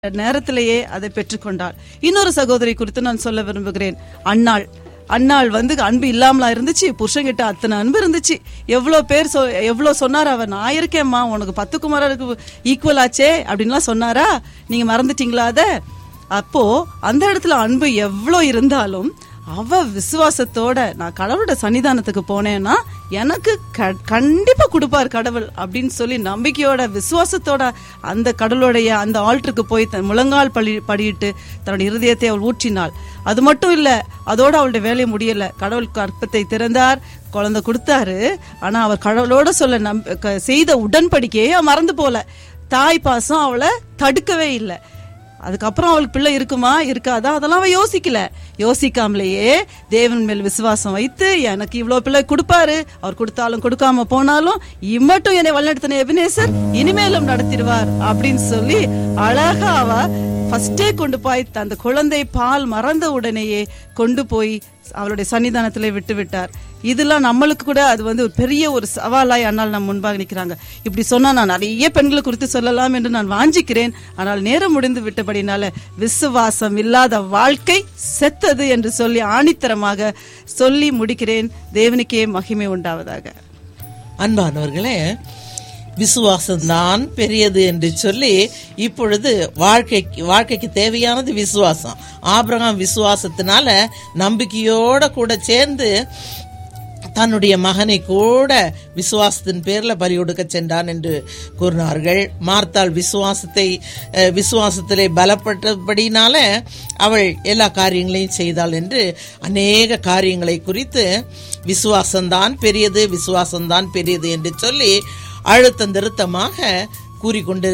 நேரத்திலேயே அதை பெற்றுக்கொண்டாள் இன்னொரு சகோதரி குறித்து நான் சொல்ல விரும்புகிறேன் அன்னாள் அன்னாள் வந்து அன்பு இல்லாமலா இருந்துச்சு புருஷன்கிட்ட அத்தனை அன்பு இருந்துச்சு எவ்வளோ பேர் சொ எவ்வளோ சொன்னார் அவர் நான் இருக்கேம்மா உனக்கு பத்து குமாரருக்கு ஈக்குவல் ஆச்சே அப்படின்லாம் சொன்னாரா நீங்க மறந்துட்டீங்களா அத அப்போ அந்த இடத்துல அன்பு எவ்வளோ இருந்தாலும் அவ விசுவாசத்தோட நான் கடவுளோட சன்னிதானத்துக்கு போனேன்னா எனக்கு க- கண்டிப்பா கொடுப்பார் கடவுள் அப்படின்னு சொல்லி நம்பிக்கையோட விசுவாசத்தோட அந்த கடவுளுடைய அந்த ஆல்டருக்கு போய் தன் முழங்கால் படி படியிட்டு தன்னுடைய இருதயத்தை அவள் ஊற்றினாள் அது மட்டும் இல்ல அதோட அவளுடைய வேலை முடியல கடவுள் கற்பத்தை திறந்தார் குழந்தை கொடுத்தாரு ஆனா அவர் கடவுளோட சொல்ல நம்ப க- செய்த உடன்படிக்கையை அவ மறந்து போல தாய் பாசம் அவளை தடுக்கவே இல்லை அதுக்கப்புறம் அவளுக்கு பிள்ளை இருக்குமா இருக்காதா அதெல்லாம் அவ யோசிக்கல யோசிக்காமலேயே தேவன் மேல் விசுவாசம் வைத்து எனக்கு இவ்வளவு பிள்ளை கொடுப்பாரு அவர் கொடுத்தாலும் கொடுக்காம போனாலும் இம்மட்டும் என்னை வழிநடத்தின எபினேசர் இனிமேலும் நடத்திடுவார் அப்படின்னு சொல்லி அழகா அவ ஃபர்ஸ்டே கொண்டு போய் அந்த குழந்தை பால் மறந்த உடனேயே கொண்டு போய் அவளுடைய சன்னிதானத்திலே விட்டு விட்டார் இதெல்லாம் நம்மளுக்கு கூட அது வந்து ஒரு பெரிய ஒரு சவாலாய் அன்னால் நம்ம முன்பாக நிற்கிறாங்க இப்படி சொன்னா நான் நிறைய பெண்களை குறித்து சொல்லலாம் என்று நான் வாஞ்சிக்கிறேன் ஆனால் நேரம் முடிந்து விட்டபடினால விசுவாசம் இல்லாத வாழ்க்கை செத்தது என்று சொல்லி ஆணித்தரமாக சொல்லி முடிக்கிறேன் தேவனுக்கே மகிமை உண்டாவதாக அன்பானவர்களே விசுவாசம்தான் பெரியது என்று சொல்லி இப்பொழுது வாழ்க்கைக்கு வாழ்க்கைக்கு தேவையானது விசுவாசம் ஆபிரகாம் விசுவாசத்தினால நம்பிக்கையோட கூட சேர்ந்து தன்னுடைய மகனை கூட விசுவாசத்தின் பேர்ல பறி கொடுக்க சென்றான் என்று கூறினார்கள் மார்த்தாள் விசுவாசத்தை அஹ், விசுவாசத்திலே பலப்பட்டபடினால அவள் எல்லா காரியங்களையும் செய்தாள் என்று அநேக காரியங்களை குறித்து விசுவாசம்தான் பெரியது விசுவாசம்தான் பெரியது என்று சொல்லி அழுத்தம் திருத்தமாக கூறிக்கொண்டு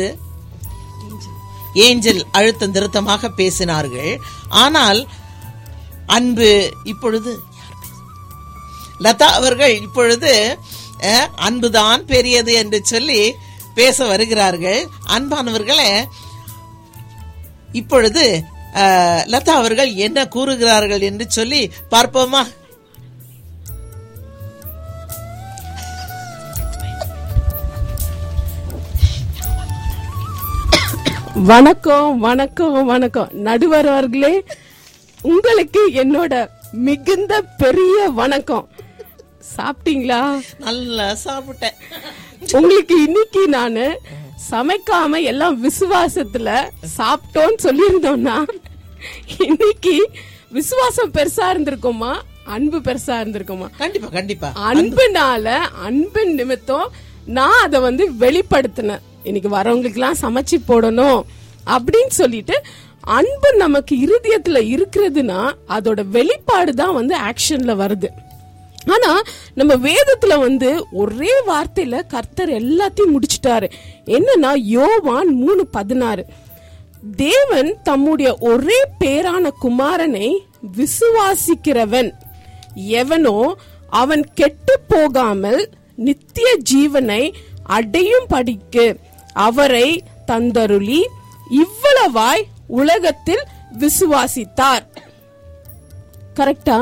ஏஞ்சல் அழுத்தம் திருத்தமாக பேசினார்கள் ஆனால் அன்பு இப்பொழுது லதா அவர்கள் இப்பொழுது அஹ், அன்புதான் பெரியது என்று சொல்லி பேச வருகிறார்கள் அன்பானவர்களே இப்பொழுது அஹ், லதா அவர்கள் என்ன கூறுகிறார்கள் என்று சொல்லி பார்ப்போமா வணக்கம் வணக்கம் வணக்கம் நடுவர் அவர்களே உங்களுக்கு என்னோட மிகுந்த பெரிய வணக்கம் சாப்பிட்டீங்களா நல்லா சாப்பிட்டேன் உங்களுக்கு இன்னைக்கு நானு சமைக்காம எல்லாம் விசுவாசத்துல சாப்பிட்டோன்னு சொல்லியிருந்தோம்னா இன்னைக்கு விசுவாசம் பெருசா இருந்திருக்குமா அன்பு பெருசா இருந்திருக்குமா கண்டிப்பா கண்டிப்பா அன்புனால அன்பின் நிமித்தம் நான் அதை வந்து வெளிப்படுத்தினேன் இன்னைக்கு வரவங்களுக்கு எல்லாம் சமைச்சு போடணும் அப்படின்னு சொல்லிட்டு அன்பு நமக்கு இருதயத்துல இருக்கிறதுனா அதோட வெளிப்பாடு தான் வந்து ஆக்ஷன்ல வருது ஆனா நம்ம வேதத்துல வந்து ஒரே வார்த்தையில கர்த்தர் எல்லாத்தையும் முடிச்சிட்டாரு என்னன்னா யோவான் மூணு பதினாறு தேவன் தம்முடைய ஒரே பேரான குமாரனை விசுவாசிக்கிறவன் எவனோ அவன் கெட்டு போகாமல் நித்திய ஜீவனை அடையும் படிக்கு அவரை தந்தருளி இவ்வளவாய் உலகத்தில் விசுவாசித்தார் கரெக்டா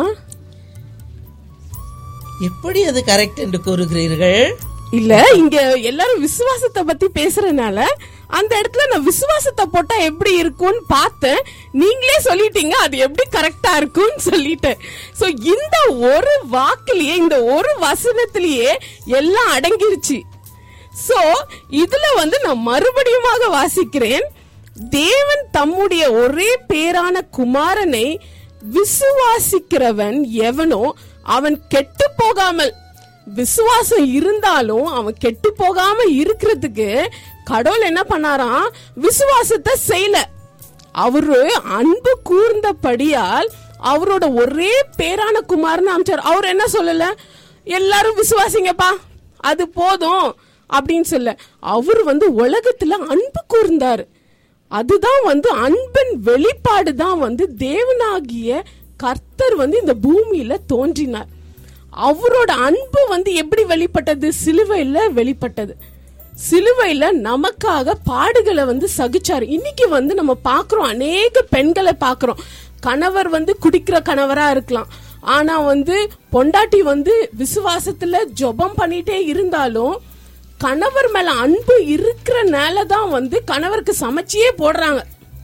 எப்படி அது கரெக்ட் என்று கூறுகிறீர்கள் இல்ல இங்க எல்லாரும் விசுவாசத்தை பத்தி பேசுறதுனால அந்த இடத்துல நான் விசுவாசத்தை போட்டா எப்படி இருக்கும்னு பார்த்தேன் நீங்களே சொல்லிட்டீங்க அது எப்படி கரெக்டா இருக்கும்னு சொல்லிட்டேன் சோ இந்த ஒரு வாக்குலயே இந்த ஒரு வசனத்திலேயே எல்லாம் அடங்கிருச்சு சோ இதுல வந்து நான் மறுபடியுமாக வாசிக்கிறேன் தேவன் தம்முடைய ஒரே பேரான குமாரனை விசுவாசிக்கிறவன் எவனோ அவன் கெட்டு போகாமல் விசுவாசம் இருந்தாலும் அவன் கெட்டு போகாம இருக்கிறதுக்கு கடவுள் என்ன பண்ணாராம் விசுவாசத்தை செய்யல அவரு அன்பு கூர்ந்தபடியால் அவரோட ஒரே பேரான குமாரன் அமைச்சார் அவர் என்ன சொல்லல எல்லாரும் விசுவாசிங்கப்பா அது போதும் அப்படின்னு சொல்ல அவர் வந்து உலகத்துல அன்பு கூர்ந்தாரு அதுதான் வந்து அன்பின் வெளிப்பாடு தான் வந்து தேவனாகிய கர்த்தர் வந்து இந்த பூமியில தோன்றினார் அவரோட அன்பு வந்து எப்படி வெளிப்பட்டது சிலுவையில வெளிப்பட்டது சிலுவையில நமக்காக பாடுகளை வந்து சகிச்சாரு இன்னைக்கு வந்து நம்ம பாக்குறோம் அநேக பெண்களை பாக்குறோம் கணவர் வந்து குடிக்கிற கணவரா இருக்கலாம் ஆனா வந்து பொண்டாட்டி வந்து விசுவாசத்துல ஜெபம் பண்ணிட்டே இருந்தாலும் கணவர் மேல அன்பு இருக்கிறனால தான் வந்து கணவருக்கு சமைச்சியே போடுறாங்க